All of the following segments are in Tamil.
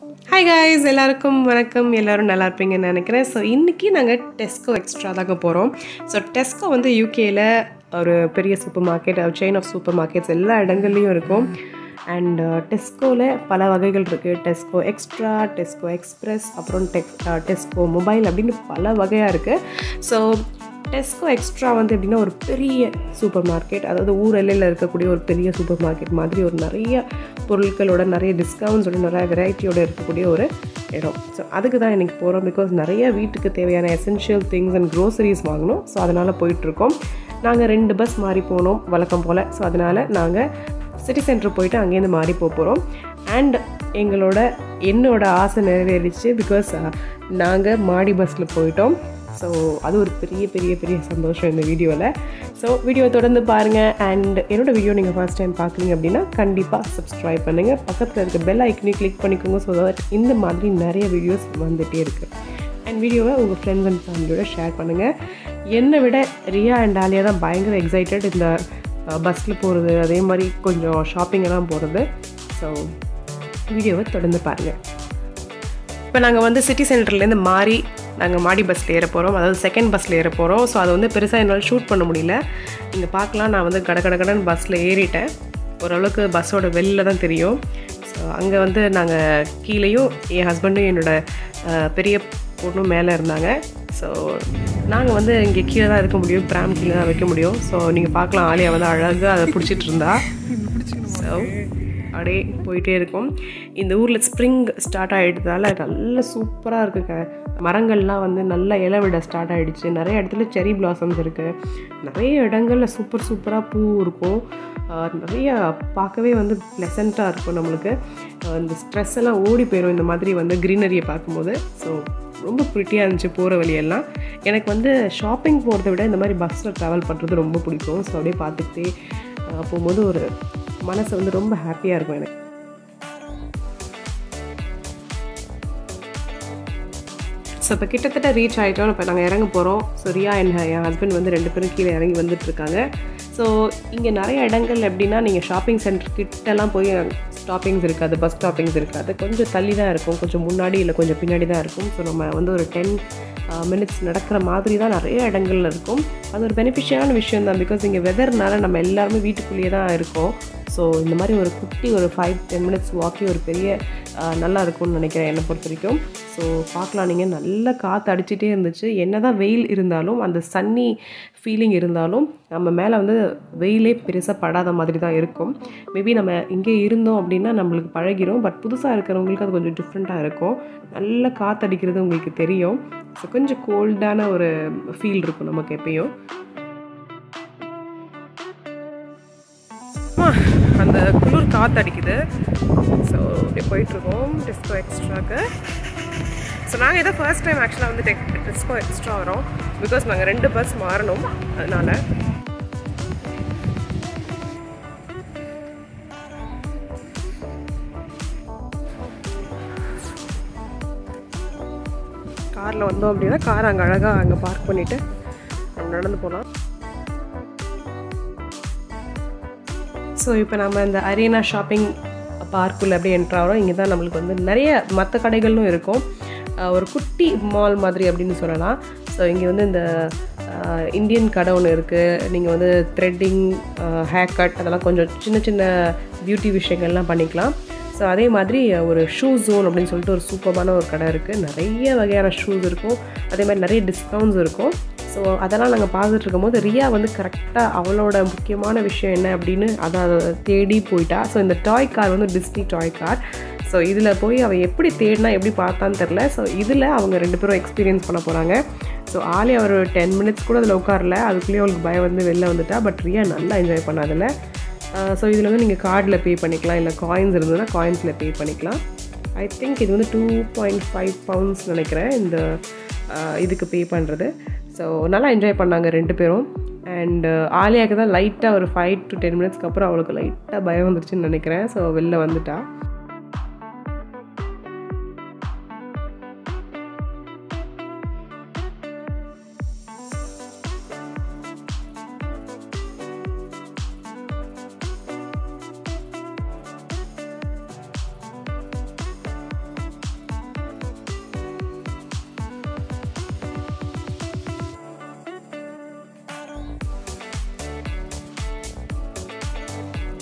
ஹாய் காய்ஸ் எல்லாருக்கும் வணக்கம் எல்லாரும் நல்லா இருப்பீங்கன்னு நினைக்கிறேன் ஸோ இன்றைக்கி நாங்கள் டெஸ்கோ எக்ஸ்ட்ரா தாங்க போகிறோம் ஸோ டெஸ்கோ வந்து யூகேயில் ஒரு பெரிய supermarket chain of supermarkets எல்லா இடங்கள்லையும் இருக்கும் அண்ட் டெஸ்கோவில் பல வகைகள் இருக்குது டெஸ்கோ எக்ஸ்ட்ரா டெஸ்கோ எக்ஸ்பிரஸ் அப்புறம் டெக் டெஸ்கோ மொபைல் அப்படின்னு பல வகையாக இருக்குது ஸோ டெஸ்கோ எக்ஸ்ட்ரா வந்து எப்படின்னா ஒரு பெரிய சூப்பர் மார்க்கெட் அதாவது ஊர் எல்லையில் இருக்கக்கூடிய ஒரு பெரிய சூப்பர் மார்க்கெட் மாதிரி ஒரு நிறைய பொருட்களோட நிறைய டிஸ்கவுண்ட்ஸோட நிறைய வெரைட்டியோட இருக்கக்கூடிய ஒரு இடம் ஸோ அதுக்கு தான் இன்றைக்கி போகிறோம் பிகாஸ் நிறைய வீட்டுக்கு தேவையான எசென்ஷியல் திங்ஸ் அண்ட் க்ரோசரிஸ் வாங்கணும் ஸோ அதனால் போயிட்டுருக்கோம் நாங்கள் ரெண்டு பஸ் மாறி போனோம் வழக்கம் போல் ஸோ அதனால் நாங்கள் சிட்டி சென்டர் போயிட்டு அங்கேருந்து மாறி போக போகிறோம் அண்ட் எங்களோட என்னோட ஆசை நிறைவேறிச்சு பிகாஸ் நாங்கள் மாடி பஸ்ஸில் போயிட்டோம் ஸோ அது ஒரு பெரிய பெரிய பெரிய சந்தோஷம் இந்த வீடியோவில் ஸோ வீடியோ தொடர்ந்து பாருங்கள் அண்ட் என்னோட வீடியோ நீங்கள் ஃபர்ஸ்ட் டைம் பார்க்குறீங்க அப்படின்னா கண்டிப்பாக சப்ஸ்கிரைப் பண்ணுங்கள் பக்கத்தில் இருக்க பெல் ஐக்கனையும் கிளிக் பண்ணிக்கோங்க ஸோ தட் இந்த மாதிரி நிறைய வீடியோஸ் வந்துகிட்டே இருக்குது அண்ட் வீடியோவை உங்கள் ஃப்ரெண்ட்ஸ் அண்ட் ஃபேமிலியோட ஷேர் பண்ணுங்கள் என்னை விட ரியா அண்ட் ஆலியா தான் பயங்கர எக்ஸைட்டட் இந்த பஸ்ஸில் போகிறது அதே மாதிரி கொஞ்சம் ஷாப்பிங்கெல்லாம் போகிறது ஸோ வீடியோவை தொடர்ந்து பாருங்கள் இப்போ நாங்கள் வந்து சிட்டி சென்டர்லேருந்து மாறி நாங்கள் மாடி பஸ்ஸில் ஏற போகிறோம் அதாவது செகண்ட் பஸ்ஸில் ஏற போகிறோம் ஸோ அதை வந்து பெருசாக என்னால் ஷூட் பண்ண முடியல நீங்கள் பார்க்கலாம் நான் வந்து கட கட கடன் பஸ்ஸில் ஏறிட்டேன் ஓரளவுக்கு பஸ்ஸோட வெளில தான் தெரியும் ஸோ அங்கே வந்து நாங்கள் கீழேயும் என் ஹஸ்பண்டும் என்னோடய பெரிய பொண்ணும் மேலே இருந்தாங்க ஸோ நாங்கள் வந்து இங்கே கீழே தான் இருக்க முடியும் ப்ராம் கீழே தான் வைக்க முடியும் ஸோ நீங்கள் பார்க்கலாம் ஆலியா வந்து அழகாக அதை பிடிச்சிட்டு இருந்தா ஸோ அப்படியே போயிட்டே இருக்கும் இந்த ஊரில் ஸ்ப்ரிங் ஸ்டார்ட் ஆகிட்டதால நல்ல சூப்பராக இருக்குங்க மரங்கள்லாம் வந்து நல்ல இலை விட ஸ்டார்ட் ஆகிடுச்சு நிறைய இடத்துல செரி பிளாசம்ஸ் இருக்குது நிறைய இடங்களில் சூப்பர் சூப்பராக பூ இருக்கும் நிறைய பார்க்கவே வந்து ப்ளசண்ட்டாக இருக்கும் நம்மளுக்கு இந்த ஸ்ட்ரெஸ் எல்லாம் ஓடி போயிடும் இந்த மாதிரி வந்து க்ரீனரியை பார்க்கும்போது ஸோ ரொம்ப ப்ரிட்டியாக இருந்துச்சு போகிற வழியெல்லாம் எனக்கு வந்து ஷாப்பிங் போகிறத விட இந்த மாதிரி பஸ்ஸில் ட்ராவல் பண்ணுறது ரொம்ப பிடிக்கும் ஸோ அப்படியே பார்த்துக்கிட்டே போகும்போது ஒரு மனசு வந்து ரொம்ப ஹாப்பியாக இருக்கும் எனக்கு ஸோ இப்போ கிட்டத்தட்ட ரீச் ஆகிட்டோம் இப்போ நாங்கள் இறங்க போகிறோம் ஸோ ரியா என் என் ஹஸ்பண்ட் வந்து ரெண்டு பேரும் கீழே இறங்கி வந்துட்டுருக்காங்க ஸோ இங்கே நிறைய இடங்கள் எப்படின்னா நீங்கள் ஷாப்பிங் சென்டர் கிட்டலாம் போய் ஸ்டாப்பிங்ஸ் இருக்காது பஸ் ஸ்டாப்பிங்ஸ் இருக்காது கொஞ்சம் தள்ளி தான் இருக்கும் கொஞ்சம் முன்னாடி இல்லை கொஞ்சம் பின்னாடி தான் இருக்கும் ஸோ நம்ம வந்து ஒரு டென் மினிட்ஸ் நடக்கிற மாதிரி தான் நிறைய இடங்கள்ல இருக்கும் அது ஒரு பெனிஃபிஷியலான விஷயம் தான் பிகாஸ் இங்கே வெதர்னால நம்ம எல்லாருமே வீட்டுக்குள்ளேயே தான் இருக்கோம் ஸோ இந்த மாதிரி ஒரு குட்டி ஒரு ஃபைவ் டென் மினிட்ஸ் வாக்கி ஒரு பெரிய நல்லா இருக்கும்னு நினைக்கிறேன் என்னை பொறுத்த வரைக்கும் ஸோ பார்க்கலாம் நீங்கள் நல்ல காற்று அடிச்சிட்டே இருந்துச்சு என்ன தான் வெயில் இருந்தாலும் அந்த சன்னி ஃபீலிங் இருந்தாலும் நம்ம மேலே வந்து வெயிலே பெருசாக படாத மாதிரி தான் இருக்கும் மேபி நம்ம இங்கே இருந்தோம் அப்படின்னா நம்மளுக்கு பழகிரும் பட் புதுசாக இருக்கிறவங்களுக்கு அது கொஞ்சம் டிஃப்ரெண்ட்டாக இருக்கும் நல்ல காற்று அடிக்கிறது உங்களுக்கு தெரியும் ஸோ கொஞ்சம் கோல்டான ஒரு ஃபீல் இருக்கும் நமக்கு எப்பயும் அந்த குளிர் காற்று அடிக்குது ஸோ இப்படி போயிட்டுருக்கோம் டிஸ்கோ எக்ஸ்ட்ராக்கு ஸோ நாங்கள் இதை ஃபர்ஸ்ட் டைம் ஆக்சுவலாக வந்து டெக் டிஸ்கோ எக்ஸ்ட்ரா வரோம் பிகாஸ் நாங்கள் ரெண்டு பஸ் மாறணும் அதனால் காரில் வந்தோம் அப்படின்னா கார் அங்கே அழகாக அங்கே பார்க் பண்ணிவிட்டு நம்ம நடந்து போகலாம் ஸோ இப்போ நம்ம இந்த அரேனா ஷாப்பிங் பார்க்குள்ளே அப்படியே என்ட்ரு ஆகிறோம் இங்கே தான் நம்மளுக்கு வந்து நிறைய மற்ற கடைகளும் இருக்கும் ஒரு குட்டி மால் மாதிரி அப்படின்னு சொல்லலாம் ஸோ இங்கே வந்து இந்த இந்தியன் கடை ஒன்று இருக்குது நீங்கள் வந்து த்ரெட்டிங் ஹேர் கட் அதெல்லாம் கொஞ்சம் சின்ன சின்ன பியூட்டி விஷயங்கள்லாம் பண்ணிக்கலாம் ஸோ அதே மாதிரி ஒரு ஷூ ஜோன் அப்படின்னு சொல்லிட்டு ஒரு சூப்பரான ஒரு கடை இருக்குது நிறைய வகையான ஷூஸ் இருக்கும் அதே மாதிரி நிறைய டிஸ்கவுண்ட்ஸ் இருக்கும் ஸோ அதெல்லாம் நாங்கள் பார்த்துட்டு இருக்கும்போது ரியா வந்து கரெக்டாக அவளோட முக்கியமான விஷயம் என்ன அப்படின்னு அதை தேடி போயிட்டா ஸோ இந்த டாய் கார் வந்து டிஸ்னி டாய் கார் ஸோ இதில் போய் அவள் எப்படி தேடினா எப்படி பார்த்தான்னு தெரில ஸோ இதில் அவங்க ரெண்டு பேரும் எக்ஸ்பீரியன்ஸ் பண்ண போகிறாங்க ஸோ ஆலி அவர் டென் மினிட்ஸ் கூட அதில் உட்காரல அதுக்குள்ளேயே அவளுக்கு பயம் வந்து வெளில வந்துட்டா பட் ரியா நல்லா என்ஜாய் பண்ண அதில் ஸோ இதில் வந்து நீங்கள் கார்டில் பே பண்ணிக்கலாம் இல்லை காயின்ஸ் இருந்ததுன்னா காயின்ஸில் பே பண்ணிக்கலாம் ஐ திங்க் இது வந்து டூ பாயிண்ட் ஃபைவ் பவுண்ட்ஸ் நினைக்கிறேன் இந்த இதுக்கு பே பண்ணுறது ஸோ நல்லா என்ஜாய் பண்ணாங்க ரெண்டு பேரும் அண்டு ஆலியாவுக்கு தான் லைட்டாக ஒரு ஃபைவ் டு டென் மினிட்ஸ்க்கு அப்புறம் அவளுக்கு லைட்டாக பயம் வந்துருச்சுன்னு நினைக்கிறேன் ஸோ வெளில வந்துட்டா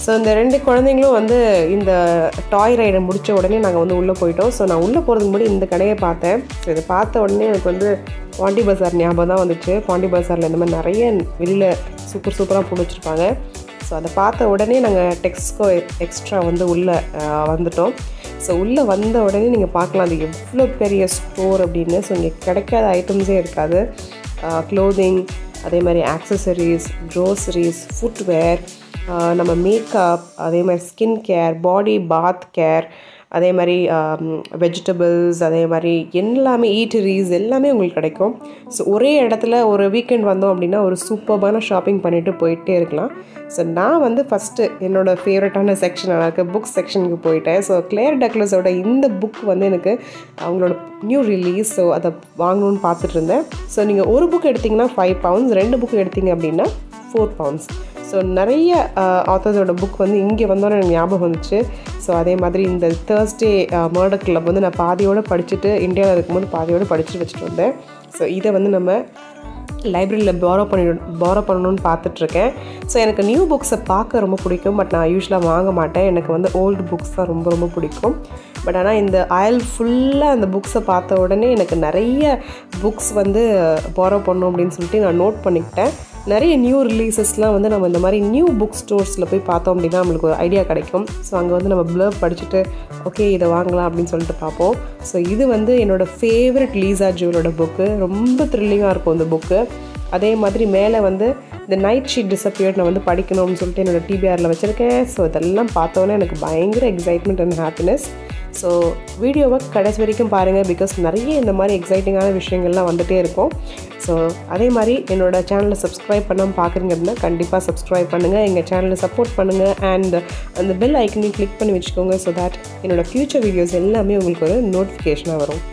ஸோ இந்த ரெண்டு குழந்தைங்களும் வந்து இந்த டாய் ரைடை முடித்த உடனே நாங்கள் வந்து உள்ளே போயிட்டோம் ஸோ நான் உள்ளே போகிறதுக்கு முன்னாடி இந்த கடையை பார்த்தேன் ஸோ இதை பார்த்த உடனே எனக்கு வந்து பாண்டி பஜார் ஞாபகம் தான் வந்துச்சு பாண்டி பஜாரில் இந்த மாதிரி நிறைய வெளியில் சூப்பர் சூப்பராக போட்டு வச்சுருப்பாங்க ஸோ அதை பார்த்த உடனே நாங்கள் டெக்ஸ்கோ எக்ஸ்ட்ரா வந்து உள்ளே அஹ், வந்துட்டோம் ஸோ உள்ளே வந்த உடனே நீங்கள் பார்க்கலாம் அது எவ்வளோ பெரிய ஸ்டோர் அப்படின்னு ஸோ இங்கே கிடைக்காத ஐட்டம்ஸே இருக்காது க்ளோதிங் அதே மாதிரி ஆக்சசரிஸ் க்ரோசரிஸ் ஃபுட்வேர் நம்ம மேக்கப் அதே மாதிரி skin care body bath care அதே மாதிரி வெஜிடபிள்ஸ் அதே மாதிரி எல்லாமே ஈட்டரிஸ் எல்லாமே உங்களுக்கு கிடைக்கும் ஸோ ஒரே இடத்துல ஒரு வீக்கெண்ட் வந்தோம் அப்படின்னா ஒரு சூப்பர்பான ஷாப்பிங் பண்ணிட்டு போயிட்டே இருக்கலாம் ஸோ நான் வந்து ஃபஸ்ட்டு என்னோடய ஃபேவரட்டான செக்ஷன் இருக்க புக் செக்ஷனுக்கு போயிட்டேன் ஸோ கிளேர் டக்லஸோட இந்த புக் வந்து எனக்கு அவங்களோட நியூ ரிலீஸ் ஸோ அதை வாங்கணும்னு பார்த்துட்டு இருந்தேன் ஸோ நீங்கள் ஒரு புக் எடுத்திங்கன்னா ஃபைவ் பவுண்ட்ஸ் ரெண்டு புக் எடுத்தீங்க அப்படின்னா ஃபோர் பவுண்ட்ஸ் ஸோ நிறைய ஆத்தர்ஸோட புக் வந்து இங்கே வந்தோன்னே எனக்கு ஞாபகம் வந்துச்சு ஸோ அதே மாதிரி இந்த தேர்ஸ்டே மர்டர் கிளப் வந்து நான் பாதியோடு படிச்சுட்டு இந்தியாவில் இருக்கும்போது பாதியோடு படிச்சுட்டு வச்சுட்டு வந்தேன் ஸோ இதை வந்து நம்ம லைப்ரரியில் பாரோ பண்ணி பாரோ பண்ணணும்னு பார்த்துட்ருக்கேன் ஸோ எனக்கு நியூ புக்ஸை பார்க்க ரொம்ப பிடிக்கும் பட் நான் யூஸ்வலாக வாங்க மாட்டேன் எனக்கு வந்து ஓல்டு புக்ஸ் தான் ரொம்ப ரொம்ப பிடிக்கும் பட் ஆனால் இந்த அயல் ஃபுல்லாக அந்த புக்ஸை பார்த்த உடனே எனக்கு நிறைய புக்ஸ் வந்து பாரோ பண்ணணும் அப்படின்னு சொல்லிட்டு நான் நோட் பண்ணிக்கிட்டேன் நிறைய நியூ ரிலீசஸ்லாம் வந்து நம்ம இந்த மாதிரி நியூ புக் ஸ்டோர்ஸில் போய் பார்த்தோம் அப்படின்னா நம்மளுக்கு ஒரு ஐடியா கிடைக்கும் ஸோ அங்கே வந்து நம்ம ப்ளர் படிச்சுட்டு ஓகே இதை வாங்கலாம் அப்படின்னு சொல்லிட்டு பார்ப்போம் ஸோ இது வந்து என்னோடய ஃபேவரட் லீசா ஜூவலோட புக்கு ரொம்ப த்ரில்லிங்காக இருக்கும் இந்த புக்கு அதே மாதிரி மேலே வந்து இந்த நைட் ஷீட் டிசப்பியர்ட் நான் வந்து படிக்கணும்னு சொல்லிட்டு என்னோடய டிபிஆரில் வச்சுருக்கேன் ஸோ இதெல்லாம் பார்த்தோன்னே எனக்கு பயங்கர எக்ஸைட்மெண்ட் அண்ட் ஹாப்பினஸ் ஸோ வீடியோவை கடைசி வரைக்கும் பாருங்கள் பிகாஸ் நிறைய இந்த மாதிரி எக்ஸைட்டிங்கான விஷயங்கள்லாம் வந்துகிட்டே இருக்கும் ஸோ அதே மாதிரி என்னோட சேனலை சப்ஸ்கிரைப் பண்ணாமல் பார்க்குறீங்க அப்படின்னா கண்டிப்பாக சப்ஸ்கிரைப் பண்ணுங்கள் எங்கள் சேனலை சப்போர்ட் பண்ணுங்கள் அண்ட் அந்த பெல் ஐக்கனையும் கிளிக் பண்ணி வச்சுக்கோங்க ஸோ தட் என்னோடய ஃப்யூச்சர் வீடியோஸ் எல்லாமே உங்களுக்கு ஒரு நோட்டிஃபிகேஷனாக வரும்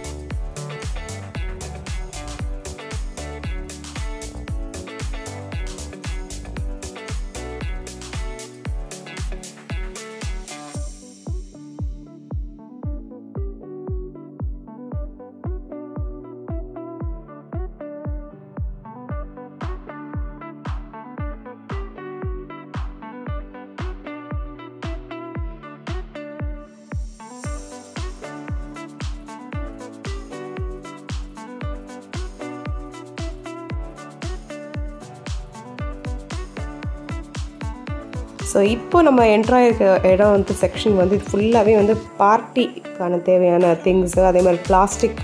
ஸோ இப்போ நம்ம என்ட்ராயிருக்க இடம் வந்து செக்ஷன் வந்து இது ஃபுல்லாகவே வந்து பார்ட்டிக்கான தேவையான திங்ஸு அதே மாதிரி plastic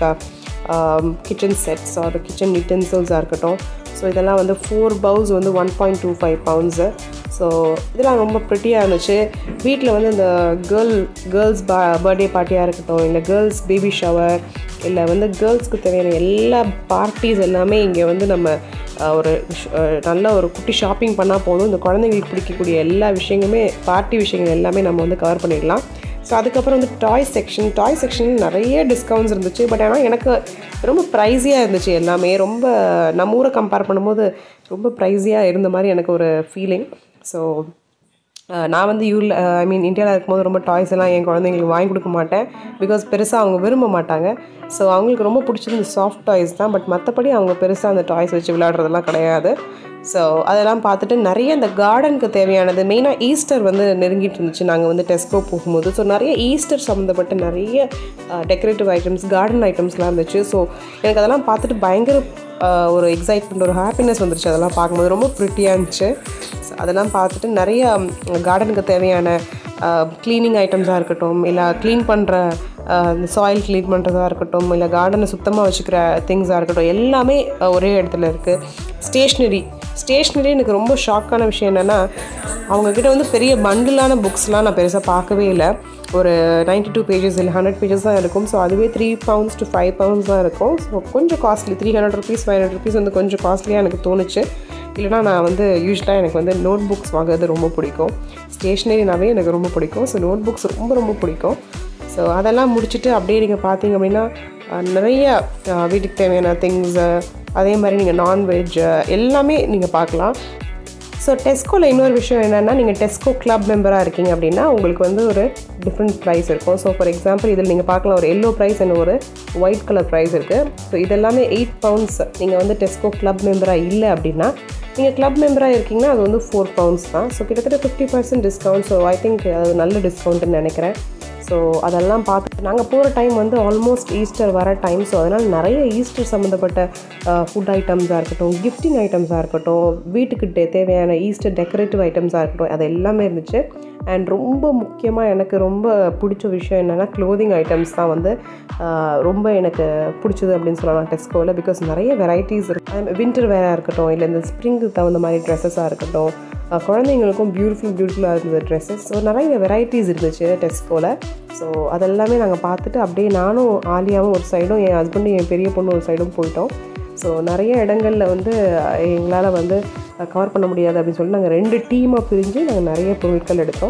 kitchen sets or kitchen யூட்டென்சில்ஸாக இருக்கட்டும் ஸோ இதெல்லாம் வந்து ஃபோர் பவுல்ஸ் வந்து one point two five pounds so இதெல்லாம் ரொம்ப ப்ரிட்டியாக இருந்துச்சு வீட்டில் வந்து இந்த கேர்ள் கேர்ள்ஸ் பா பர்த்டே பார்ட்டியாக இருக்கட்டும் இல்லை கேர்ள்ஸ் பேபி ஷவர் இல்லை வந்து கேர்ள்ஸ்க்கு தேவையான எல்லா பார்ட்டிஸ் எல்லாமே இங்கே வந்து நம்ம அஹ், ஒரு ஷ்- அஹ், நல்ல ஒரு குட்டி ஷாப்பிங் பண்ணால் போதும் இந்த குழந்தைங்களுக்கு பிடிக்கக்கூடிய எல்லா விஷயங்களுமே பார்ட்டி விஷயங்கள் எல்லாமே நம்ம வந்து கவர் பண்ணிடலாம் ஸோ அதுக்கப்புறம் வந்து டாய் செக்ஷன் டாய் செக்ஷன் நிறைய டிஸ்கவுண்ட்ஸ் இருந்துச்சு பட் ஆனால் எனக்கு ரொம்ப ப்ரைஸியாக இருந்துச்சு எல்லாமே ரொம்ப நம்ம ஊரை கம்பேர் பண்ணும்போது ரொம்ப ப்ரைஸியாக இருந்த மாதிரி எனக்கு ஒரு ஃபீலிங் ஸோ அஹ் நான் வந்து யூரில் ஐ மீன் இந்தியாவில் இருக்கும்போது ரொம்ப டாய்ஸ் எல்லாம் என் குழந்தைங்களுக்கு வாங்கி கொடுக்க மாட்டேன் பிகாஸ் பெருசாக அவங்க விரும்ப மாட்டாங்க ஸோ அவங்களுக்கு ரொம்ப பிடிச்சது இந்த சாஃப்ட் டாய்ஸ் தான் பட் மற்றபடி அவங்க பெருசாக அந்த டாய்ஸ் வச்சு விளையாடுறதெல்லாம் கிடையாது ஸோ அதெல்லாம் பார்த்துட்டு நிறைய இந்த கார்டனுக்கு தேவையானது மெயினாக ஈஸ்டர் வந்து நெருங்கிட்டு இருந்துச்சு நாங்கள் வந்து டெஸ்கோ போகும்போது ஸோ நிறைய ஈஸ்டர் சம்மந்தப்பட்ட நிறைய டெக்கரேட்டிவ் ஐட்டம்ஸ் கார்டன் ஐட்டம்ஸ்லாம் இருந்துச்சு ஸோ எனக்கு அதெல்லாம் பார்த்துட்டு பயங்கர ஆஹ் ஒரு எக்ஸைட்மெண்ட் ஒரு ஹாப்பினஸ் வந்துருச்சு அதெல்லாம் பார்க்கும்போது ரொம்ப ப்ரிட்டியாக இருந்துச்சு So அதெல்லாம் பார்த்துட்டு நிறைய கார்டனுக்கு தேவையான க்ளீனிங் ஐட்டம்ஸாக இருக்கட்டும் இல்லை க்ளீன் பண்ணுற இந்த சாயில் க்ளீன் பண்ணுறதா இருக்கட்டும் இல்லை கார்டனை சுத்தமாக வச்சுக்கிற திங்ஸாக இருக்கட்டும் எல்லாமே ஆஹ் ஒரே இடத்துல இருக்குது ஸ்டேஷ்னரி ஸ்டேஷ்னரி எனக்கு ரொம்ப ஷாக்கான விஷயம் என்னென்னா அவங்கக்கிட்ட வந்து பெரிய பண்டிலான புக்ஸ்லாம் நான் பெருசாக பார்க்கவே இல்லை ஒரு 92 டூ பேஜஸ் இல்லை ஹண்ட்ரட் பேஜஸ் தான் இருக்கும் ஸோ அதுவே three pounds to five pounds தான் இருக்கும் ஸோ கொஞ்சம் costly three hundred rupees five hundred rupees வந்து கொஞ்சம் காஸ்ட்லியாக எனக்கு தோணுச்சு இல்லைனா நான் வந்து யூஸ்வலாக எனக்கு வந்து நோட் புக்ஸ் வாங்குறது ரொம்ப பிடிக்கும் ஸ்டேஷ்னரினாவே எனக்கு ரொம்ப பிடிக்கும் ஸோ நோட் புக்ஸ் ரொம்ப ரொம்ப பிடிக்கும் ஸோ அதெல்லாம் முடிச்சுட்டு அப்படியே நீங்கள் பார்த்தீங்க அப்படின்னா அஹ், நிறைய அஹ், வீட்டுக்கு தேவையான திங்ஸு அதே மாதிரி நீங்கள் நான்வெஜ் எல்லாமே நீங்கள் பார்க்கலாம் ஸோ டெஸ்கோவில் இன்னொரு விஷயம் என்னென்னா நீங்கள் டெஸ்கோ கிளப் மெம்பராக இருக்கீங்க அப்படின்னா உங்களுக்கு வந்து ஒரு டிஃப்ரெண்ட் ப்ரைஸ் இருக்கும் ஸோ ஃபார் எக்ஸாம்பிள் இதில் நீங்கள் பார்க்கலாம் ஒரு எல்லோ ப்ரைஸ் அண்ட் ஒரு ஒயிட் கலர் ப்ரைஸ் இருக்குது ஸோ இதெல்லாமே எயிட் பவுண்ட்ஸ் நீங்கள் வந்து டெஸ்கோ கிளப் மெம்பராக இல்லை அப்படின்னா நீங்கள் கிளப் மெம்பராக இருக்கீங்கன்னா அது வந்து ஃபோர் பவுண்ட்ஸ் தான் ஸோ கிட்டத்தட்ட fifty percent discount so I think அது நல்ல டிஸ்கவுண்ட்டுன்னு நினைக்கிறேன் ஸோ அதெல்லாம் பார்த்து நாங்கள் போகிற டைம் வந்து ஆல்மோஸ்ட் ஈஸ்டர் வர டைம் ஸோ அதனால் நிறைய ஈஸ்டர் சம்மந்தப்பட்ட ஃபுட் ஐட்டம்ஸாக இருக்கட்டும் கிஃப்டிங் ஐட்டம்ஸாக இருக்கட்டும் வீட்டுக்கு டே- தேவையான ஈஸ்டர் டெக்கரேட்டிவ் ஐட்டம்ஸாக இருக்கட்டும் அது எல்லாமே இருந்துச்சு அண்ட் ரொம்ப முக்கியமாக எனக்கு ரொம்ப பிடிச்ச விஷயம் என்னென்னா க்ளோதிங் ஐட்டம்ஸ் தான் வந்து ஆஹ், ரொம்ப எனக்கு பிடிச்சது அப்படின்னு சொல்லலாம் டெஸ்கோவில் பிகாஸ் நிறைய வெரைட்டிஸ் இருக்கு வின்டர் வேராக இருக்கட்டும் இல்லை இந்த ஸ்ப்ரிங்க்கு தகுந்த மாதிரி ட்ரெஸ்ஸஸாக இருக்கட்டும் ஆஹ், குழந்தைங்களுக்கும் பியூட்டிஃபுல் பியூட்டிஃபுல்லாக இருந்தது ட்ரெஸ்ஸஸ் ஸோ நிறைய வெரைட்டிஸ் இருந்துச்சு டெஸ்கோவில் ஸோ அதெல்லாமே நாங்கள் பார்த்துட்டு அப்படியே நானும் ஆலியாவும் ஒரு சைடும் என் ஹஸ்பண்டும் என் பெரிய பொண்ணு ஒரு சைடும் போயிட்டோம் ஸோ நிறைய இடங்களில் வந்து எங்களால் வந்து கவர் பண்ண முடியாது அப்படின்னு சொல்லி நாங்கள் ரெண்டு டீமாக பிரிஞ்சு நாங்கள் நிறைய பொருட்கள் எடுத்தோம்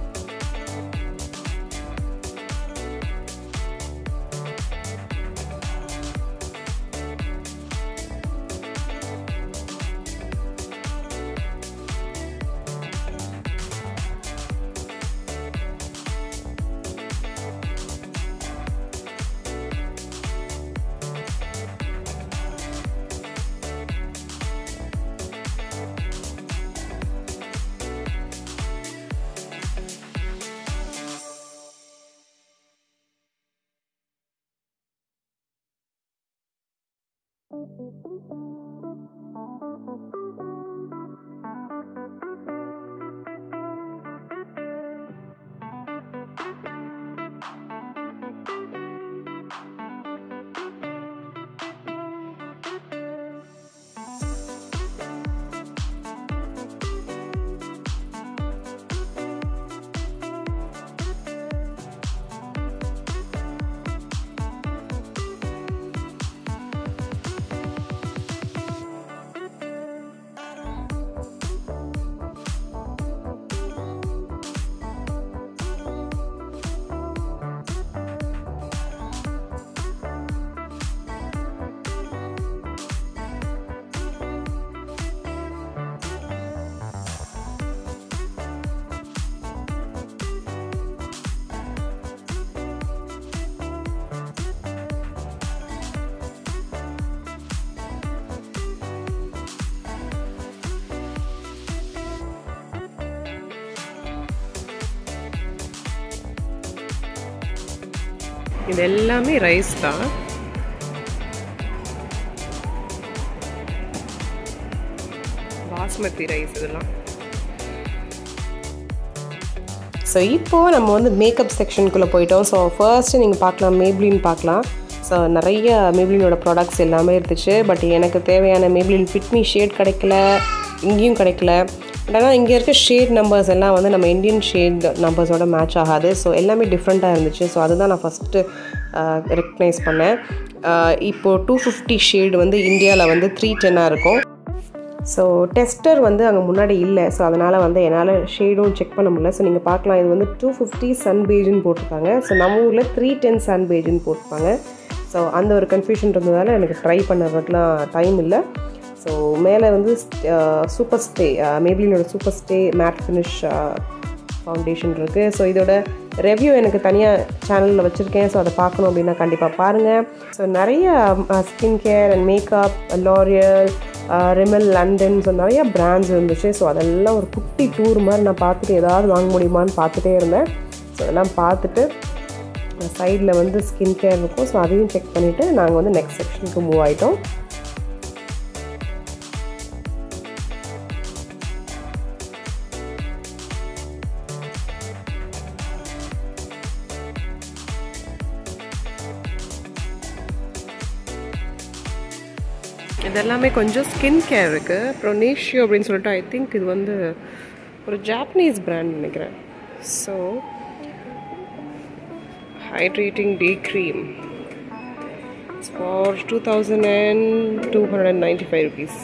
இது எல்லாமே ரைஸ் தான் பாஸ்மதி ரைஸ் இதெல்லாம் ஸோ இப்போது நம்ம வந்து மேக்கப் செக்ஷனுக்குள்ளே போயிட்டோம் ஸோ ஃபர்ஸ்ட்டு நீங்கள் பார்க்கலாம் மேப்ளின் பார்க்கலாம் ஸோ நிறைய மேப்ளினோட ப்ராடக்ட்ஸ் எல்லாமே இருந்துச்சு பட் எனக்கு தேவையான மேப்ளின் ஃபிட்மி ஷேட் கிடைக்கல இங்கேயும் கிடைக்கல பட் ஆனால் இங்கே இருக்க ஷேட் நம்பர்ஸ் எல்லாம் வந்து நம்ம இந்தியன் ஷேட் நம்பர்ஸோட மேட்ச் ஆகாது ஸோ எல்லாமே டிஃப்ரெண்ட்டாக இருந்துச்சு ஸோ அதுதான் நான் ஃபஸ்ட்டு ரெக்கக்னைஸ் பண்ணேன் அஹ் இப்போது டூ ஃபிஃப்டி ஷேடு வந்து இந்தியாவில் வந்து த்ரீ டென்னாக இருக்கும் ஸோ டெஸ்டர் வந்து அங்கே முன்னாடி இல்லை ஸோ அதனால் வந்து என்னால் ஷேடும் செக் பண்ண முடியல ஸோ நீங்கள் பார்க்கலாம் இது வந்து டூ ஃபிஃப்டி சன் பேஜுன்னு போட்டிருக்காங்க ஸோ நம்ம ஊரில் த்ரீ டென் சன் பேஜுன்னு போட்டிருப்பாங்க ஸோ அந்த ஒரு கன்ஃபியூஷன் இருந்ததால் எனக்கு ட்ரை பண்ணுறதுக்குலாம் டைம் இல்லை ஸோ மேலே வந்து சூப்பர் ஸ்டே மேபிளினோட super stay matte finish foundation இருக்குது ஸோ இதோட ரெவ்யூ எனக்கு தனியாக சேனலில் வச்சுருக்கேன் ஸோ அதை பார்க்கணும் அப்படின்னா கண்டிப்பாக பாருங்கள் ஸோ நிறைய skin care and makeup L'Oreal Rimmel London so நிறைய பிராண்ட்ஸ் இருந்துச்சு ஸோ அதெல்லாம் ஒரு குட்டி டூர் மாதிரி நான் பார்த்துட்டு ஏதாவது வாங்க முடியுமான்னு பார்த்துட்டே இருந்தேன் ஸோ அதெல்லாம் பார்த்துட்டு சைடில் வந்து ஸ்கின் கேர் இருக்கும் ஸோ அதையும் செக் பண்ணிவிட்டு நாங்கள் வந்து நெக்ஸ்ட் செக்ஷனுக்கு மூவ் ஆகிட்டோம் இதெல்லாமே கொஞ்சம் ஸ்கின் கேர் இருக்குது அப்புறம் நேஷியோ அப்படின்னு சொல்லிட்டு ஐ திங்க் இது வந்து ஒரு ஜாப்பனீஸ் பிராண்ட் நினைக்கிறேன் so hydrating day cream for two thousand and two hundred and ninety five rupees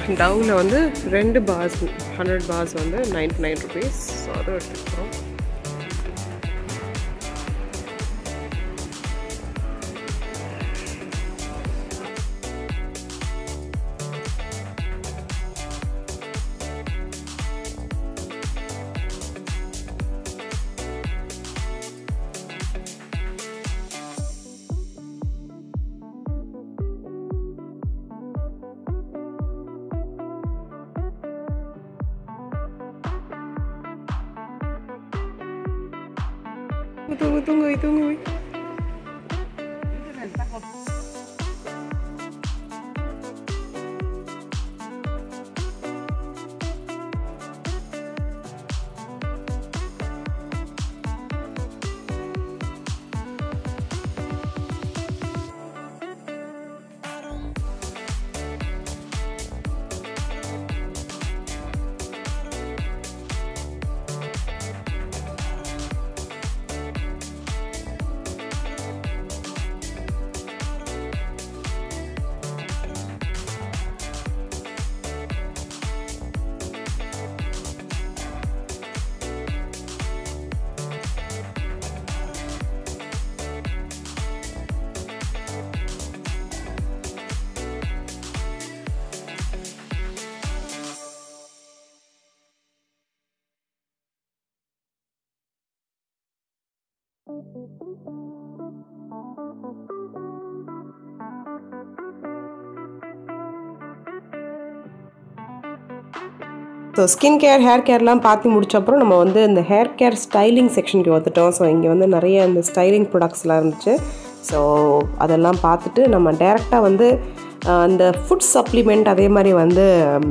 டவ்வில் வந்து ரெண்டு பார்ஸ் ஹண்ட்ரட் பார்ஸ் வந்து நைன்டி நைன் ருபீஸ் ஸோ அதுவும் எடுத்துக்கிறோம் Tunggu, tunggu, tunggu. So skin care hair கேர்லாம் பார்த்து முடிச்ச அப்புறம் நம்ம வந்து இந்த ஹேர் கேர் ஸ்டைலிங் செக்ஷனுக்கு வந்துட்டோம் ஸோ இங்கே வந்து நிறைய இந்த ஸ்டைலிங் ப்ராடக்ட்ஸ்லாம் இருந்துச்சு ஸோ அதெல்லாம் பார்த்துட்டு நம்ம டேரெக்டாக வந்து அஹ், இந்த ஃபுட் சப்ளிமெண்ட் அதே மாதிரி வந்து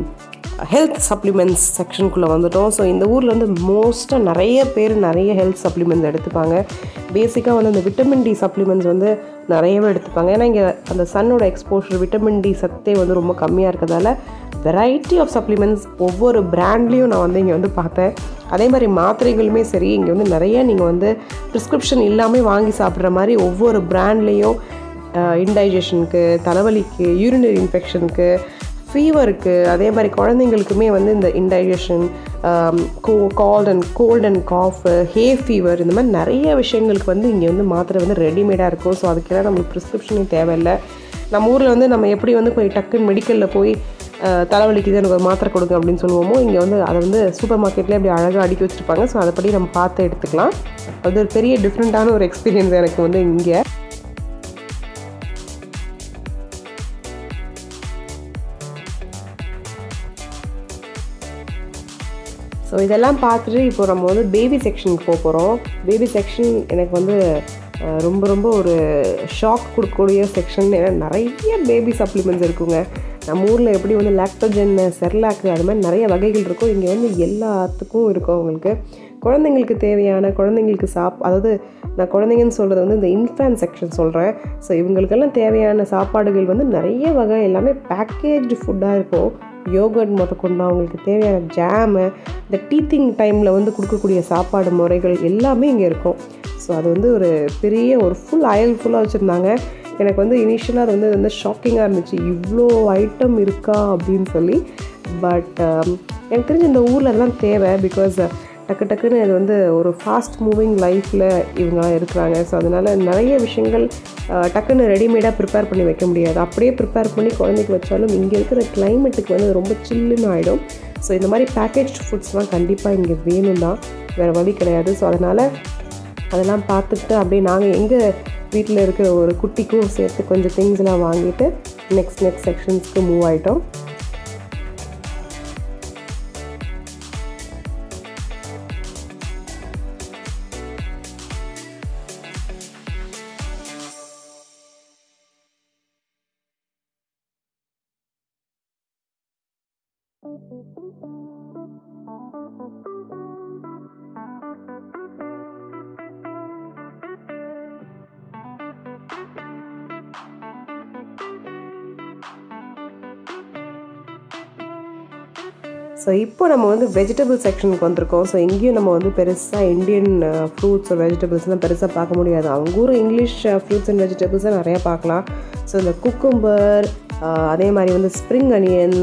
ஹெல்த் சப்ளிமெண்ட்ஸ் செக்ஷனுக்குள்ளே வந்துட்டோம் ஸோ இந்த ஊரில் வந்து மோஸ்ட்டாக நிறைய பேர் நிறைய ஹெல்த் சப்ளிமெண்ட்ஸ் எடுத்துப்பாங்க பேசிக்காக வந்து இந்த விட்டமின் டி சப்ளிமெண்ட்ஸ் வந்து நிறையவே எடுத்துப்பாங்க ஏன்னா இங்கே அந்த சன்னோட எக்ஸ்போஷர் விட்டமின் டி சத்தே வந்து ரொம்ப கம்மியாக இருக்கிறதால வெரைட்டி ஆஃப் சப்ளிமெண்ட்ஸ் ஒவ்வொரு பிராண்ட்லேயும் நான் வந்து இங்கே வந்து பார்த்தேன் அதே மாதிரி மாத்திரைகளுமே சரி இங்கே வந்து நிறைய நீங்கள் வந்து ப்ரிஸ்கிரிப்ஷன் இல்லாமல் வாங்கி சாப்பிட்ற மாதிரி ஒவ்வொரு பிராண்ட்லேயும் இன்டைஜஷனுக்கு தலைவலிக்கு யூரினரி இன்ஃபெக்ஷனுக்கு ஃபீவருக்கு அதே மாதிரி குழந்தைங்களுக்குமே வந்து இந்த இன்டைஜஷன் கோ cold and cold and cough hay fever இந்த மாதிரி நிறைய விஷயங்களுக்கு வந்து இங்கே வந்து மாத்திரை வந்து ரெடிமேடாக இருக்கும் ஸோ அதுக்கெல்லாம் நம்மளுக்கு ப்ரிஸ்கிரிப்ஷனே தேவையில்லை நம்ம ஊரில் வந்து நம்ம எப்படி வந்து போய் டக்குன்னு மெடிக்கலில் போய் அஹ், தலைவலிக்குது எனக்கு ஒரு மாத்திரை கொடுங்க அப்படின்னு சொல்லுவோமோ இங்கே வந்து அதை வந்து சூப்பர் மார்க்கெட்லேயே அப்படி அழகாக அடுக்கி வச்சுருப்பாங்க ஸோ அதைப்படி நம்ம பார்த்து எடுத்துக்கலாம் அது ஒரு பெரிய டிஃப்ரெண்ட்டான ஒரு எக்ஸ்பீரியன்ஸ் எனக்கு வந்து இங்கே ஸோ இதெல்லாம் பார்த்துட்டு இப்போ நம்ம வந்து பேபி செக்ஷனுக்கு போக போகிறோம் பேபி செக்ஷன் எனக்கு வந்து அஹ், ரொம்ப ரொம்ப ஒரு ஷாக் கொடுக்கக்கூடிய செக்ஷன் ஏன்னா நிறைய பேபி சப்ளிமெண்ட்ஸ் இருக்குங்க நம்ம ஊரில் எப்படி வந்து லாக்டோஜன் செர்லாக்கு அது மாதிரி நிறைய வகைகள் இருக்கும் இங்கே வந்து எல்லாத்துக்கும் இருக்கும் அவங்களுக்கு குழந்தைங்களுக்கு தேவையான குழந்தைங்களுக்கு சாப் அதாவது நான் குழந்தைங்கன்னு சொல்கிறது வந்து இந்த இன்ஃபேன் செக்ஷன் சொல்கிறேன் ஸோ இவங்களுக்கெல்லாம் தேவையான சாப்பாடுகள் வந்து நிறைய வகை எல்லாமே பேக்கேஜ்டு ஃபுட்டாக இருக்கும் யோகர்ட் முதற்கொண்டு அவங்களுக்கு தேவையான ஜாமு இந்த டீத்திங் டைமில் வந்து கொடுக்கக்கூடிய சாப்பாடு முறைகள் எல்லாமே இங்கே இருக்கும் ஸோ அது வந்து ஒரு பெரிய ஒரு ஃபுல் அயல் ஃபுல்லாக வச்சுருந்தாங்க எனக்கு வந்து இனிஷியலாக அது வந்து வந்து ஷாக்கிங்காக இருந்துச்சு இவ்வளோ ஐட்டம் இருக்கா அப்படின்னு சொல்லி பட் எனக்கு தெரிஞ்ச இந்த ஊரில் அதெல்லாம் தேவை பிகாஸ் டக்கு டக்குன்னு இது வந்து ஒரு ஃபாஸ்ட் மூவிங் லைஃப்பில் இவங்கலாம் இருக்கிறாங்க ஸோ அதனால் நிறைய விஷயங்கள் அஹ், டக்குன்னு ரெடிமேடாக ப்ரிப்பேர் பண்ணி வைக்க முடியாது அப்படியே ப்ரிப்பேர் பண்ணி குழந்தைக்கு வச்சாலும் இங்கே இருக்கிற கிளைமேட்டுக்கு வந்து ரொம்ப சில்லுன்னு ஆகிடும் ஸோ இந்த மாதிரி பேக்கேஜ் ஃபுட்ஸ்லாம் கண்டிப்பாக இங்கே வேணும் தான் வேறு வழி கிடையாது ஸோ அதனால் அதெல்லாம் பார்த்துட்டு அப்படியே நாங்கள் எங்கள் வீட்டில் இருக்கிற ஒரு குட்டிக்கும் சேர்த்து கொஞ்சம் திங்ஸ்லாம் வாங்கிட்டு நெக்ஸ்ட் நெக்ஸ்ட் செக்ஷன்ஸ்க்கு மூவ் ஆகிட்டோம் ஸோ இப்போ நம்ம வந்து வெஜிடபிள் செக்ஷனுக்கு வந்திருக்கோம் ஸோ இங்கேயும் நம்ம வந்து பெருசாக இந்தியன் ஃப்ரூட்ஸ் வெஜிடபிள்ஸ்லாம் பெருசாக பார்க்க முடியாது அவங்க ஊர் இங்கிலீஷ் ஃப்ரூட்ஸ் அண்ட் வெஜிடபிள்ஸை நிறையா பார்க்கலாம் ஸோ இந்த குக்கும்பர் அதே மாதிரி வந்து ஸ்ப்ரிங் அனியன்ஸ்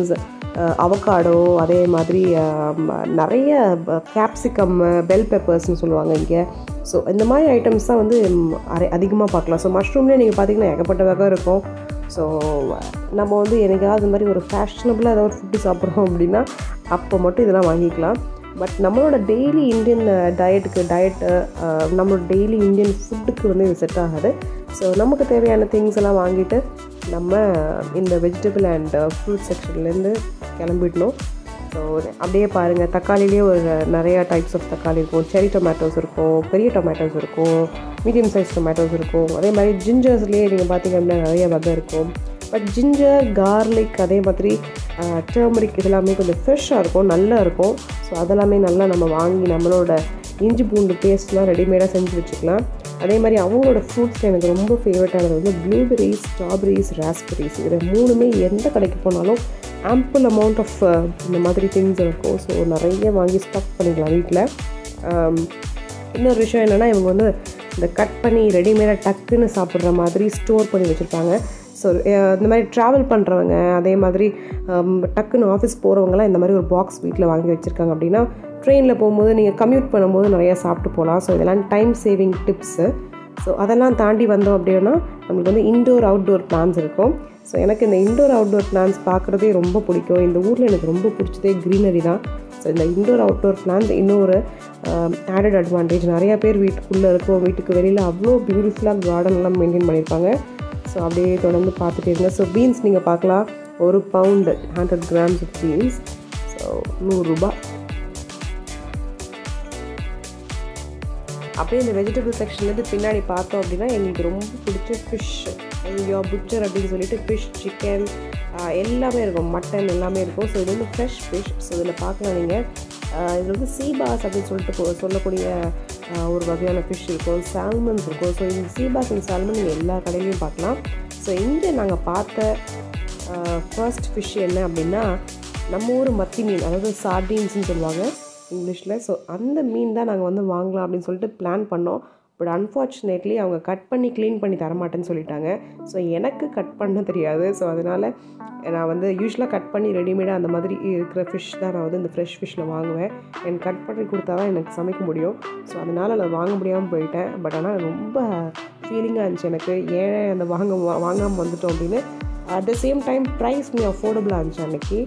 அவகாடோ அதே மாதிரி அஹ், ம- நிறைய கேப்சிகம் பெல் பெப்பர்ஸ்னு சொல்லுவாங்க இங்கே ஸோ இந்த மாதிரி ஐட்டம்ஸ் தான் வந்து அதிகமாக பார்க்கலாம் ஸோ மஷ்ரூம்லேயே நீங்கள் பார்த்தீங்கன்னா ஏகப்பட்ட வகை இருக்கும் ஸோ நம்ம வந்து எனக்காவது இந்த மாதிரி ஒரு ஃபேஷனபுளாக ஏதாவது ஒரு ஃபுட்டு சாப்பிட்றோம் அப்படின்னா அப்போ மட்டும் இதெல்லாம் வாங்கிக்கலாம் பட் நம்மளோட டெய்லி இந்தியன் டயட்டுக்கு டயட்டு நம்மளோட டெய்லி இந்தியன் ஃபுட்டுக்கு வந்து இது செட் ஆகாது ஸோ நமக்கு தேவையான திங்ஸ் எல்லாம் வாங்கிட்டு நம்ம இந்த வெஜிடபிள் அண்ட் ஃப்ரூட் செக்ஷன்லேருந்து கிளம்பிடணும் ஸோ அப்படியே பாருங்கள் தக்காளிலேயே ஒரு நிறையா டைப்ஸ் ஆஃப் தக்காளி இருக்கும் செரி டொமேட்டோஸ் இருக்கும் பெரிய டொமேட்டோஸ் இருக்கும் மீடியம் சைஸ் டொமேட்டோஸ் இருக்கும் அதே மாதிரி ஜிஞ்சர்ஸ்லேயே நீங்கள் பார்த்தீங்க அப்படின்னா நிறைய வகை இருக்கும் பட் ஜிஞ்சர் கார்லிக் அதே மாதிரி டர்மரிக் இதெல்லாமே கொஞ்சம் ஃப்ரெஷ்ஷாக இருக்கும் நல்லா இருக்கும் ஸோ அதெல்லாமே நல்லா நம்ம வாங்கி நம்மளோட இஞ்சி பூண்டு பேஸ்ட்லாம் ரெடிமேடாக செஞ்சு வச்சுக்கலாம் அதே மாதிரி அவங்களோட ஃப்ரூட்ஸில் எனக்கு ரொம்ப ஃபேவரட்டானது வந்து ப்ளூபெரிஸ் ஸ்ட்ராபெரிஸ் ராஸ்பெரிஸ் இதில் மூணுமே எந்த கடைக்கு போனாலும் ஆம்பிள் அமௌண்ட் ஆஃப் இந்த மாதிரி திங்ஸ் இருக்கும் ஸோ நிறைய வாங்கி ஸ்டக் பண்ணிக்கலாம் வீட்டில் இன்னொரு விஷயம் என்னென்னா இவங்க வந்து இந்த கட் பண்ணி ரெடிமேடாக டக்குன்னு சாப்பிட்ற மாதிரி ஸ்டோர் பண்ணி வச்சுருப்பாங்க ஸோ இந்த மாதிரி ட்ராவல் பண்ணுறவங்க அதே மாதிரி ஹம், டக்குன்னு ஆஃபீஸ் போகிறவங்கலாம் இந்த மாதிரி ஒரு பாக்ஸ் வீட்டில் வாங்கி வச்சுருக்காங்க அப்படின்னா ட்ரெயினில் போகும்போது நீங்கள் கம்யூட் பண்ணும்போது நிறையா சாப்பிட்டு போகலாம் ஸோ இதெல்லாம் டைம் சேவிங் டிப்ஸு ஸோ அதெல்லாம் தாண்டி வந்தோம் அப்படின்னா நம்மளுக்கு வந்து இன்டோர் அவுட்டோர் பிளான்ஸ் இருக்கும் ஸோ எனக்கு இந்த இன்டோர் அவுட்டோர் பிளான்ஸ் பார்க்குறதே ரொம்ப பிடிக்கும் இந்த ஊரில் எனக்கு ரொம்ப பிடிச்சதே க்ரீனரி தான் ஸோ இந்த இன்டோர் அவுட்டோர் பிளான்ஸ் இன்னொரு ஆடட் அட்வான்டேஜ் நிறையா பேர் வீட்டுக்குள்ளே இருக்கும் வீட்டுக்கு வெளியில் அவ்வளோ பியூட்டிஃபுல்லாக கார்டன்லாம் மெயின்டைன் பண்ணியிருப்பாங்க ஸோ அப்படியே தொடர்ந்து பார்த்துட்டே இருங்க ஸோ பீன்ஸ் நீங்கள் பார்க்கலாம் ஒரு pound hundred grams of beans so நூறுரூபா அப்படியே இந்த வெஜிடபிள் செக்ஷன்லேருந்து பின்னாடி பார்த்தோம் அப்படின்னா எங்களுக்கு ரொம்ப பிடிச்ச ஃபிஷ் ஐயோ புச்சர் அப்படின்னு சொல்லிட்டு ஃபிஷ் சிக்கன் எல்லாமே இருக்கும் மட்டன் எல்லாமே இருக்கும் ஸோ இது வந்து ஃப்ரெஷ் ஃபிஷ் ஸோ இதில் பார்க்கலாம் நீங்கள் இது வந்து சீபாஸ் அப்படின்னு சொல்லிட்டு போ- சொல்லக்கூடிய ஆஹ், ஒரு வகையான ஃபிஷ் இருக்கும் சால்மன்ஸ் இருக்கும் ஸோ இந்த சீபாஸ் அண்ட் சால்மன் நீங்கள் எல்லா கடையிலையும் பார்க்கலாம் ஸோ இங்கே நாங்கள் பார்த்த ஃபர்ஸ்ட் ஃபிஷ் என்ன அப்படின்னா நம்ம ஊர் மத்தி மீன் அதாவது சார்டீன்ஸ்னு சொல்லுவாங்க இங்கிலீஷில் ஸோ அந்த மீன் தான் நாங்கள் வந்து வாங்கலாம் அப்படின்னு சொல்லிட்டு பிளான் பண்ணோம் பட் அன்ஃபார்ச்சுனேட்லி அவங்க கட் பண்ணி க்ளீன் பண்ணி தரமாட்டேன்னு சொல்லிட்டாங்க ஸோ எனக்கு கட் பண்ண தெரியாது ஸோ அதனால் நான் வந்து யூஸ்வலாக கட் பண்ணி ரெடிமேடாக அந்த மாதிரி இருக்கிற ஃபிஷ் தான் நான் வந்து இந்த ஃப்ரெஷ் ஃபிஷ்ஷில் வாங்குவேன் எனக்கு கட் பண்ணி கொடுத்தா தான் எனக்கு சமைக்க முடியும் ஸோ அதனால் நான் வாங்க முடியாமல் போயிட்டேன் பட் ஆனால் ரொம்ப ஃபீலிங்காக இருந்துச்சு எனக்கு ஏன் அந்த வாங்க வாங்காமல் வந்துட்டோம் அப்படின்னு at the same time price me அஃபோர்டபுளாக இருந்துச்சு அன்றைக்கி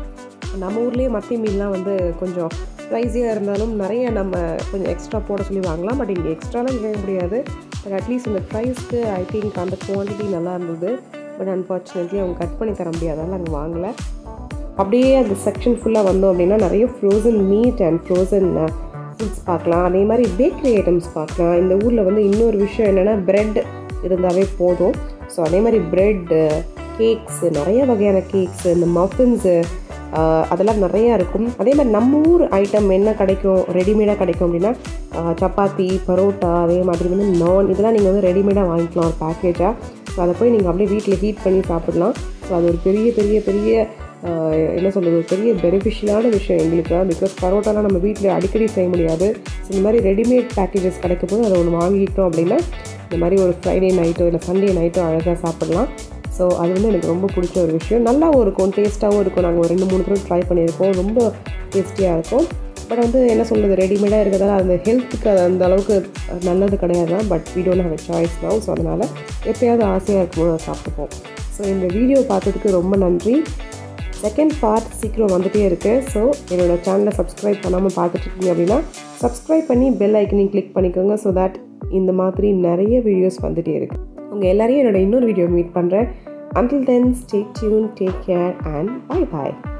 நம்ம ஊர்லேயே மத்தி மீன்லாம் வந்து கொஞ்சம் ப்ரைஸியாக இருந்தாலும் நிறைய நம்ம கொஞ்சம் எக்ஸ்ட்ரா போட சொல்லி வாங்கலாம் பட் இங்கே எக்ஸ்ட்ராலாம் கேட்க முடியாது பட் அட்லீஸ்ட் இந்த ப்ரைஸ்க்கு ஐ திங்க் அந்த குவான்டிட்டி நல்லா இருந்தது பட் அன்ஃபார்ச்சுனேட்லி அவங்க கட் பண்ணி தர முடியாதால நாங்கள் வாங்கலை அப்படியே அந்த செக்ஷன் ஃபுல்லாக வந்தோம் அப்படின்னா நிறைய frozen meat and frozen foods பார்க்கலாம் அதே மாதிரி பேக்கரி ஐட்டம்ஸ் பார்க்கலாம் இந்த ஊரில் வந்து இன்னொரு விஷயம் என்னென்னா பிரெட் இருந்தாவே போதும் ஸோ அதே மாதிரி பிரெட்டு கேக்ஸு நிறைய வகையான கேக்ஸு இந்த மஃபின்ஸு அதெல்லாம் நிறையா இருக்கும் அதே மாதிரி நம்ம ஊர் ஐட்டம் என்ன கிடைக்கும் ரெடிமேடாக கிடைக்கும் அப்படின்னா ஆஹ், சப்பாத்தி பரோட்டா அதே மாதிரி வந்து நான் இதெல்லாம் நீங்கள் வந்து ரெடிமேடாக வாங்கிக்கலாம் ஒரு பேக்கேஜாக ஸோ அதை போய் நீங்கள் அப்படியே வீட்டில் ஹீட் பண்ணி சாப்பிடலாம் ஸோ அது ஒரு பெரிய பெரிய பெரிய ஆஹ், என்ன சொல்கிறது ஒரு பெரிய பெனிஃபிஷியலான விஷயம் எங்களுக்கு பிகாஸ் பரோட்டாலாம் நம்ம வீட்டில் அடிக்கடி செய்ய முடியாது ஸோ இந்த மாதிரி ரெடிமேட் பேக்கேஜஸ் கிடைக்கும் போது அதை ஒன்று வாங்கிக்கிட்டோம் அப்படின்னா இந்த மாதிரி ஒரு ஃப்ரைடே நைட்டோ இல்லை சண்டே நைட்டோ அழகாக சாப்பிடலாம் ஸோ அது வந்து எனக்கு ரொம்ப பிடிச்ச ஒரு விஷயம் நல்லாவும் இருக்கும் டேஸ்ட்டாகவும் இருக்கும் நாங்கள் ஒரு ரெண்டு மூணு தடவை ட்ரை பண்ணியிருக்கோம் ரொம்ப டேஸ்டியாக இருக்கும் பட் வந்து என்ன சொல்கிறது ரெடிமேடாக இருக்கிறதால அந்த ஹெல்த்துக்கு அது அந்த அளவுக்கு நல்லது கிடையாது தான் but we don't have a choice now so அதனால் எப்பயாவது ஆசையாக இருக்கும்போது அதை சாப்பிட்டுப்போம் ஸோ இந்த வீடியோ பார்த்ததுக்கு ரொம்ப நன்றி செகண்ட் பார்ட் சீக்கிரம் வந்துட்டே இருக்குது ஸோ என்னோட சேனலை சப்ஸ்கிரைப் பண்ணாமல் பார்த்துட்டு இருக்கீங்க அப்படின்னா சப்ஸ்கிரைப் பண்ணி பெல் ஐக்கனையும் கிளிக் பண்ணிக்கோங்க ஸோ தட் இந்த மாதிரி நிறைய வீடியோஸ் வந்துட்டே இருக்கு உங்கள் எல்லாரையும் என்னோட இன்னொரு வீடியோ மீட் பண்ணுறேன் until then stay tuned take care and bye bye